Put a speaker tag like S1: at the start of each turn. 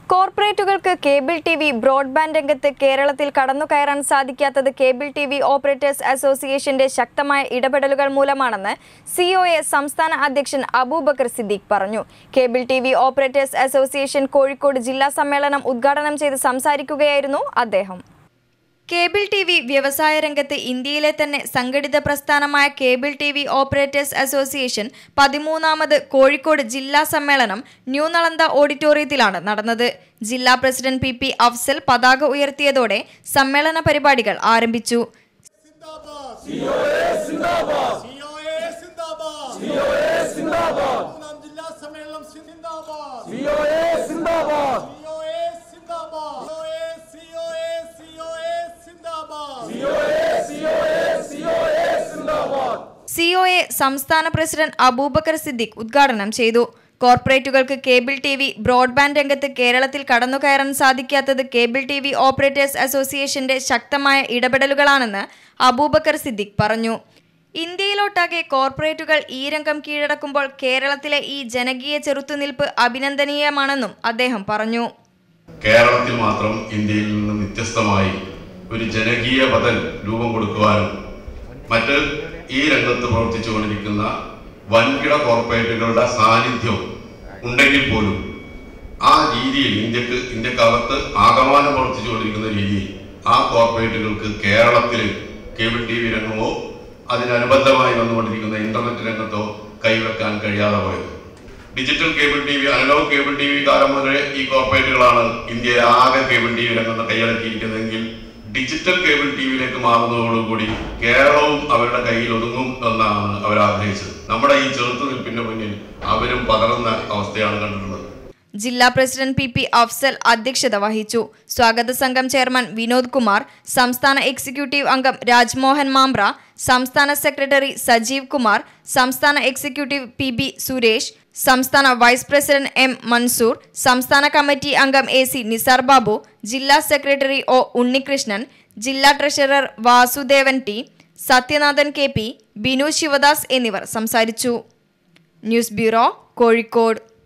S1: കോർപ്പറേറ്റുകൾക്ക് cable T V broadband രംഗത്ത് കേരളത്തിൽ കടന്നുകയറാൻ സാധിക്കാത്തത് കേബിൾ ടി വി ഓപ്പറേറ്റേഴ്സ് അസോസിയേഷന്റെ ശക്തമായ ഇടപെടലുകൾ മൂലമാണെന്ന് സിഒഎ സംസ്ഥാന അധ്യക്ഷൻ അബൂബക്കർ സിദ്ദീഖ് പറഞ്ഞു cable T V operators association Kozhikode ജില്ലാ സമ്മേളനം ഉദ്ഘാടനം ചെയ്ത് സംസാരിക്കുകയായിരുന്നു അദ്ദേഹം കേബിൾ ടി വി വ്യവസായ രംഗത്ത് ഇന്ത്യയിലെ തന്നെ സംഘടിത പ്രസ്ഥാനമായ cable T V operators association പതിമൂന്നാമത് കോഴിക്കോട് ജില്ലാ സമ്മേളനം ന്യൂ നളന്ദ ഓഡിറ്റോറിയത്തിലാണ് നടന്നത് ജില്ലാ പ്രസിഡന്റ് പി പി അഫ്സൽ പതാക ഉയർത്തിയതോടെ സമ്മേളന പരിപാടികൾ ആരംഭിച്ചു
S2: സിന്ദാബാദ് സിഒഎ സിന്ദാബാദ് സിഒഎ സിന്ദാബാദ് മൂന്നാം ജില്ലാ സമ്മേളനം സിന്ദാബാദ് സിഒഎ സിന്ദാബാദ് സിഒഎ സിന്ദാബാദ് സിഒഎ സിഒഎ സിന്ദാബാദ്
S1: സിഒഎ സംസ്ഥാന പ്രസിഡന്റ് അബൂബക്കർ സിദ്ദിഖ് ഉദ്ഘാടനം ചെയ്തു കോർപ്പറേറ്റുകൾക്ക് കേബിൾ ടി വി ബ്രോഡ്ബാൻഡ് രംഗത്ത് കേരളത്തിൽ കടന്നുകയറാൻ സാധിക്കാത്തത് കേബിൾ ടി വി ഓപ്പറേറ്റേഴ്സ് അസോസിയേഷന്റെ ശക്തമായ ഇടപെടലുകളാണെന്ന് അബൂബക്കർ സിദ്ദിഖ് പറഞ്ഞു ഇന്ത്യയിലൊട്ടാകെ കോർപ്പറേറ്റുകൾ ഈ രംഗം കീഴടക്കുമ്പോൾ കേരളത്തിലെ ഈ ജനകീയ ചെറുത്തുനിൽപ്പ് അഭിനന്ദനീയമാണെന്നും അദ്ദേഹം പറഞ്ഞു
S3: കേരളത്തിൽ മാത്രം ഇന്ത്യയിൽ നിന്ന് വ്യത്യസ്തമായി ഒരു ജനകീയ ബദൽ രൂപം കൊടുക്കുവാനും മറ്റ് ഈ രംഗത്ത് പ്രവർത്തിച്ചുകൊണ്ടിരിക്കുന്ന വൻകിട കോർപ്പറേറ്റുകളുടെ സാന്നിധ്യം ഉണ്ടെങ്കിൽ പോലും ആ രീതിയിൽ ഇന്ത്യക്ക് ഇന്ത്യക്കകത്ത് ആകമാനം പ്രവർത്തിച്ചുകൊണ്ടിരിക്കുന്ന രീതിയിൽ ആ കോർപ്പറേറ്റുകൾക്ക് കേരളത്തിൽ കേബിൾ ടി വി രംഗമോ അതിനനുബന്ധമായി വന്നുകൊണ്ടിരിക്കുന്ന ഇന്റർനെറ്റ് രംഗത്തോ കൈവെക്കാൻ കഴിയാതെ പോയത് digital cable T V analogue cable T V കാലം മുതലേ ഈ കോർപ്പറേറ്റുകളാണ് ഇന്ത്യയിൽ ആകെ കേബിൾ ടി വി രംഗത്ത് കൈയടക്കിയിരിക്കുന്നതെങ്കിൽ ഡിജിറ്റൽ കേബിൾ ടി വിയിലേക്ക് മാറുന്നതോടുകൂടി കേരളവും അവരുടെ കയ്യിൽ ഒതുങ്ങും എന്നാണ് അവർ ആഗ്രഹിച്ചത് നമ്മുടെ ഈ ചെറുത്തുനിൽപ്പിന്റെ മുന്നിൽ അവരും പകർന്ന അവസ്ഥയാണ് കണ്ടിട്ടുള്ളത്
S1: ജില്ലാ പ്രസിഡന്റ് പി പി അഫ്സൽ അധ്യക്ഷത വഹിച്ചു സ്വാഗത സംഘം ചെയർമാൻ വിനോദ് കുമാർ സംസ്ഥാന എക്സിക്യൂട്ടീവ് അംഗം രാജ്മോഹൻ മാമ്പ്ര സംസ്ഥാന സെക്രട്ടറി സജീവ് കുമാർ സംസ്ഥാന എക്സിക്യൂട്ടീവ് പി ബി സുരേഷ് സംസ്ഥാന വൈസ് പ്രസിഡന്റ് എം മൻസൂർ സംസ്ഥാന കമ്മിറ്റി അംഗം എ സി നിസാർ ബാബു ജില്ലാ സെക്രട്ടറി ഒ ഉണ്ണികൃഷ്ണൻ ജില്ലാ treasurer Vasudevan T Sathyanathan K P Binu Sivadas എന്നിവർ സംസാരിച്ചു ന്യൂസ് ബ്യൂറോ കോഴിക്കോട്